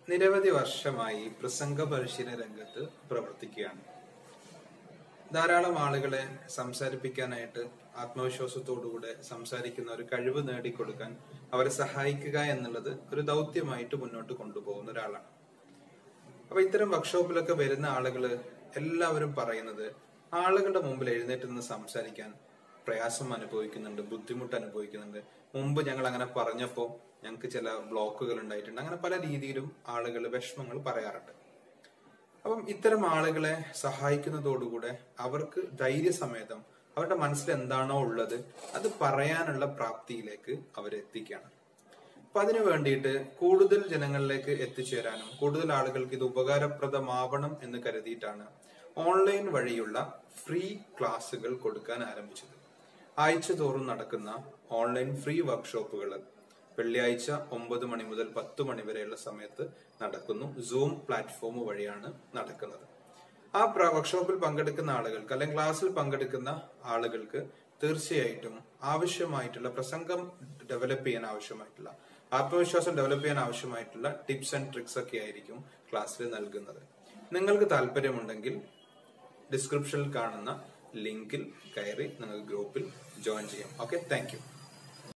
നിരവധി വർഷമായി പ്രസംഗ പരിശീലന രംഗത്ത് പ്രവർത്തിക്കുകയാണ് ധാരാളം ആളുകളെ സംസാരിപ്പിക്കാനായിട്ട് ആത്മവിശ്വാസത്തോടുകൂടെ സംസാരിക്കുന്ന ഒരു കഴിവ് നേടിക്കൊടുക്കാൻ അവരെ സഹായിക്കുക എന്നുള്ളത് ഒരു ദൗത്യമായിട്ട് മുന്നോട്ട് കൊണ്ടുപോകുന്ന ഒരാളാണ് അപ്പൊ ഇത്തരം വർക്ക്ഷോപ്പിലൊക്കെ വരുന്ന ആളുകള് എല്ലാവരും പറയുന്നത് ആളുകളുടെ മുമ്പിൽ എഴുന്നേറ്റ് നിന്ന് സംസാരിക്കാൻ പ്രയാസം അനുഭവിക്കുന്നുണ്ട് ബുദ്ധിമുട്ട് അനുഭവിക്കുന്നുണ്ട് മുമ്പ് ഞങ്ങൾ അങ്ങനെ പറഞ്ഞപ്പോ ഞങ്ങൾക്ക് ചില ബ്ലോക്കുകൾ ഉണ്ടായിട്ടുണ്ട് അങ്ങനെ പല രീതിയിലും ആളുകൾ വിഷമങ്ങൾ പറയാറുണ്ട് അപ്പം ഇത്തരം ആളുകളെ സഹായിക്കുന്നതോടുകൂടെ അവർക്ക് ധൈര്യസമേതം അവരുടെ മനസ്സിൽ എന്താണോ ഉള്ളത് അത് പറയാനുള്ള പ്രാപ്തിയിലേക്ക് അവരെത്തിക്കുകയാണ് അപ്പൊ അതിനു വേണ്ടിയിട്ട് കൂടുതൽ ജനങ്ങളിലേക്ക് എത്തിച്ചേരാനും കൂടുതൽ ആളുകൾക്ക് ഇത് ഉപകാരപ്രദമാവണം എന്ന് കരുതിയിട്ടാണ് ഓൺലൈൻ വഴിയുള്ള ഫ്രീ ക്ലാസ്സുകൾ കൊടുക്കാൻ ആരംഭിച്ചത് ആഴ്ച തോറും നടക്കുന്ന ഓൺലൈൻ ഫ്രീ വർക്ക്ഷോപ്പുകൾ വെള്ളിയാഴ്ച ഒമ്പത് മണി മുതൽ പത്ത് മണി വരെയുള്ള സമയത്ത് നടക്കുന്നു സൂം പ്ലാറ്റ്ഫോം വഴിയാണ് നടക്കുന്നത് ആ വർക്ക്ഷോപ്പിൽ പങ്കെടുക്കുന്ന ആളുകൾക്ക് അല്ലെങ്കിൽ ക്ലാസ്സിൽ പങ്കെടുക്കുന്ന ആളുകൾക്ക് തീർച്ചയായിട്ടും ആവശ്യമായിട്ടുള്ള പ്രസംഗം ഡെവലപ്പ് ചെയ്യാൻ ആവശ്യമായിട്ടുള്ള ആത്മവിശ്വാസം ഡെവലപ്പ് ചെയ്യാൻ ആവശ്യമായിട്ടുള്ള ടിപ്സ് ആൻഡ് ട്രിക്സ് ഒക്കെ ആയിരിക്കും ക്ലാസ്സിൽ നൽകുന്നത് നിങ്ങൾക്ക് താല്പര്യമുണ്ടെങ്കിൽ ഡിസ്ക്രിപ്ഷനിൽ കാണുന്ന ലിങ്കിൽ കയറി നിങ്ങൾക്ക് ഗ്രൂപ്പിൽ ജോയിൻ ചെയ്യാം ഓക്കെ താങ്ക്